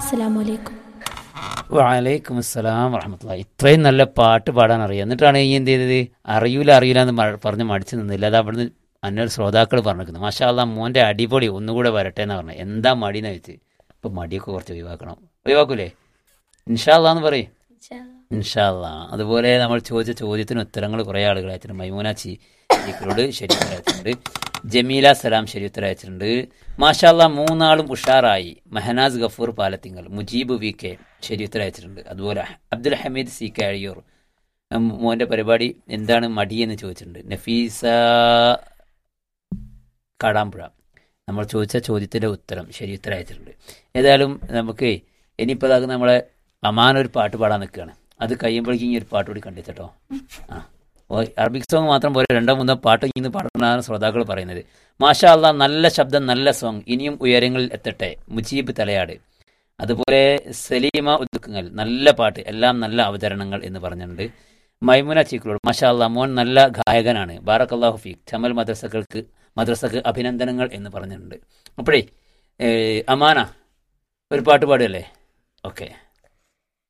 അസ്സലാമലൈക്കും വലൈക്കും അസ്സലാം വറഹമത്തുള്ള ഇത്രയും നല്ല പാട്ട് പാടാൻ അറിയാം എന്നിട്ടാണ് ഈ എന്ത് ചെയ്തത് അറിയൂല അറിയൂല എന്ന് മ- പറഞ്ഞ് മടിച്ചു നിന്നില്ല അത് അവിടുന്ന് അന്നൊരു ശ്രോതാക്കൾ പറഞ്ഞിരിക്കുന്നു മാഷാ അല്ലാ മോൻ്റെ അടിപൊളി ഒന്നുകൂടെ വരട്ടെ എന്ന് പറഞ്ഞു എന്താ മടിയെന്ന് വെച്ച് ഇപ്പം മടിയൊക്കെ കുറച്ച് ഒഴിവാക്കണം ഒഴിവാക്കൂലേ ഇൻഷാല്ലാന്ന് പറയും ഇൻഷാല്ല അതുപോലെ നമ്മൾ ചോദിച്ച ചോദ്യത്തിന് ഉത്തരങ്ങൾ കുറേ ആളുകൾ അയച്ചിട്ടുണ്ട് മൈമൂനാച്ചി ഈക്കളോട് ശരി ഉത്തരം അയച്ചിട്ടുണ്ട് ജമീല സലാം ശരി ഉത്തരം അയച്ചിട്ടുണ്ട് മാഷാല്ല മൂന്നാളും ഉഷാറായി മെഹനാസ് ഗഫൂർ പാലത്തിങ്കൽ മുജീബ് വി കെ ശരി ഉത്തരം അയച്ചിട്ടുണ്ട് അതുപോലെ അബ്ദുൽ ഹമീദ് സി കെ അഴിയൂർ ഉം, മോൻ്റെ പരിപാടി എന്താണ് മടി എന്ന് ചോദിച്ചിട്ടുണ്ട് നഫീസ കാടാമ്പുഴ നമ്മൾ ചോദിച്ച ചോദ്യത്തിൻ്റെ ഉത്തരം ശരി ഉത്തരം അയച്ചിട്ടുണ്ട് ഏതായാലും നമുക്ക് ഇനിയിപ്പോൾ അതായത് നമ്മളെ അമാൻ ഒരു പാട്ട് പാടാൻ നിൽക്കുകയാണ് അത് കഴിയുമ്പോഴേക്കും ഈ ഒരു പാട്ട് കൂടി കണ്ടിട്ടോ ആ ഓ, അറബിക് സോങ് മാത്രം പോലെ രണ്ടോ മൂന്നോ പാട്ട് ഇന്ന് പാടുന്നതാണ് ശ്രോതാക്കൾ പറയുന്നത് മാഷാ അല്ലാ നല്ല ശബ്ദം നല്ല സോങ് ഇനിയും ഉയരങ്ങളിൽ എത്തട്ടെ മുജീബ് തലയാട് അതുപോലെ സലീമ ഒതുക്കുങ്ങൽ നല്ല പാട്ട് എല്ലാം നല്ല അവതരണങ്ങൾ എന്ന് പറഞ്ഞിട്ടുണ്ട് മൈമുന ചീക്കളോട് മാഷാ അല്ലാ മോൻ നല്ല ഗായകനാണ് ബാറക്കല്ലാഹു ഫീഖ് ചമൽ മദ്രസകൾക്ക് മദ്രസക്ക് അഭിനന്ദനങ്ങൾ എന്ന് പറഞ്ഞിട്ടുണ്ട് അപ്പോഴേ ഏ, അമാന ഒരു പാട്ട് പാടുകയല്ലേ ഓക്കെ